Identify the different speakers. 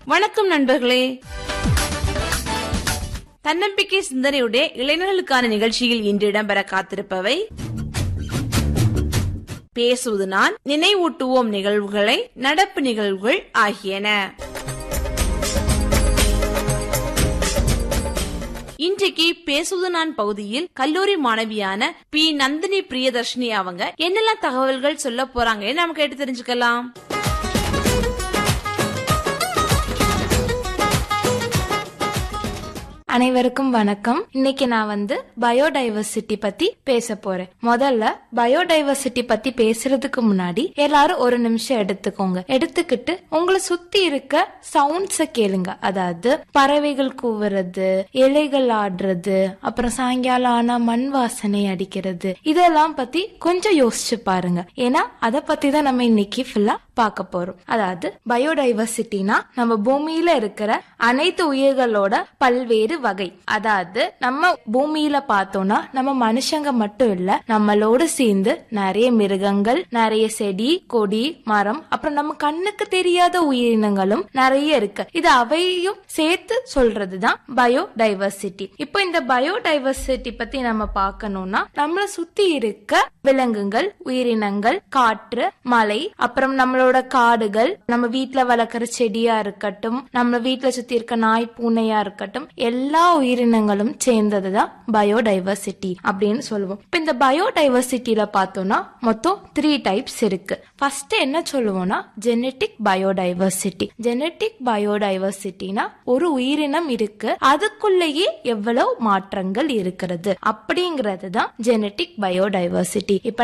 Speaker 1: வணக்கம் நண்பர்களே தன்னம்பிக்கை சிந்தனையுடைய இளைஞர்களுக்கான நிகழ்ச்சியில் இன்று இடம்பெற காத்திருப்பவை பேசுவது நான் நினைவூட்டுவோம் நிகழ்வுகளை நடப்பு நிகழ்வுகள் ஆகியன இன்றைக்கு பேசுவது நான் பகுதியில் கல்லூரி மாணவியான பி நந்தினி பிரியதர்ஷினி அவங்க என்னெல்லாம் தகவல்கள் சொல்ல போறாங்க நம்ம கேட்டு தெரிஞ்சுக்கலாம்
Speaker 2: அனைவருக்கும் வணக்கம் இன்னைக்கு நான் வந்து பயோடைவர்சிட்டி பத்தி பேச போறேன் முதல்ல பயோடைவர்சிட்டி பத்தி பேசுறதுக்கு முன்னாடி எல்லாரும் ஒரு நிமிஷம் எடுத்துக்கோங்க எடுத்துக்கிட்டு உங்களை சுத்தி இருக்க சவுண்ட்ஸ கேளுங்க அதாவது பறவைகள் கூவுறது இலைகள் ஆடுறது அப்புறம் சாயங்காலம் ஆனா மண் வாசனை அடிக்கிறது இதெல்லாம் பத்தி கொஞ்சம் யோசிச்சு பாருங்க ஏன்னா அதை பத்தி தான் நம்ம இன்னைக்கு ஃபுல்லா பார்க்க போறோம் அதாவது பயோடைவர்சிட்டினா நம்ம பூமியில இருக்கிற அனைத்து உயிர்களோட பல்வேறு வகை அதாவது நம்ம பூமியில பார்த்தோம்னா நம்ம மனுஷங்க மட்டும் இல்ல நம்மளோட சேர்ந்து நிறைய மிருகங்கள் நிறைய செடி கொடி மரம் அப்புறம் நம்ம கண்ணுக்கு தெரியாத உயிரினங்களும் நிறைய இருக்கு இது அவையும் சேர்த்து சொல்றதுதான் பயோடைவர்சிட்டி இப்போ இந்த பயோடைவர்சிட்டி பத்தி நம்ம பார்க்கணும்னா நம்மள சுத்தி இருக்க விலங்குகள் உயிரினங்கள் காற்று மலை அப்புறம் நம்மளோட காடுகள் நம்ம வீட்ல வளர்க்குற செடியா இருக்கட்டும் நம்ம வீட்ல சுத்தி இருக்க நாய் பூனையா இருக்கட்டும் எல்லா உயிரினங்களும் சேர்ந்ததுதான் பயோடைவர்சிட்டி அப்படின்னு சொல்லுவோம் இப்ப இந்த பயோடைவர்சிட்டியில பார்த்தோம்னா மொத்தம் த்ரீ டைப்ஸ் இருக்கு ஃபர்ஸ்ட் என்ன சொல்லுவோம்னா ஜெனட்டிக் பயோடைவர்சிட்டி ஜெனட்டிக் பயோடைவர்சிட்டினா ஒரு உயிரினம் இருக்கு அதுக்குள்ளேயே எவ்வளவு மாற்றங்கள் இருக்கிறது அப்படிங்கிறது தான் ஜெனட்டிக் பயோடைவர்சிட்டி இப்ப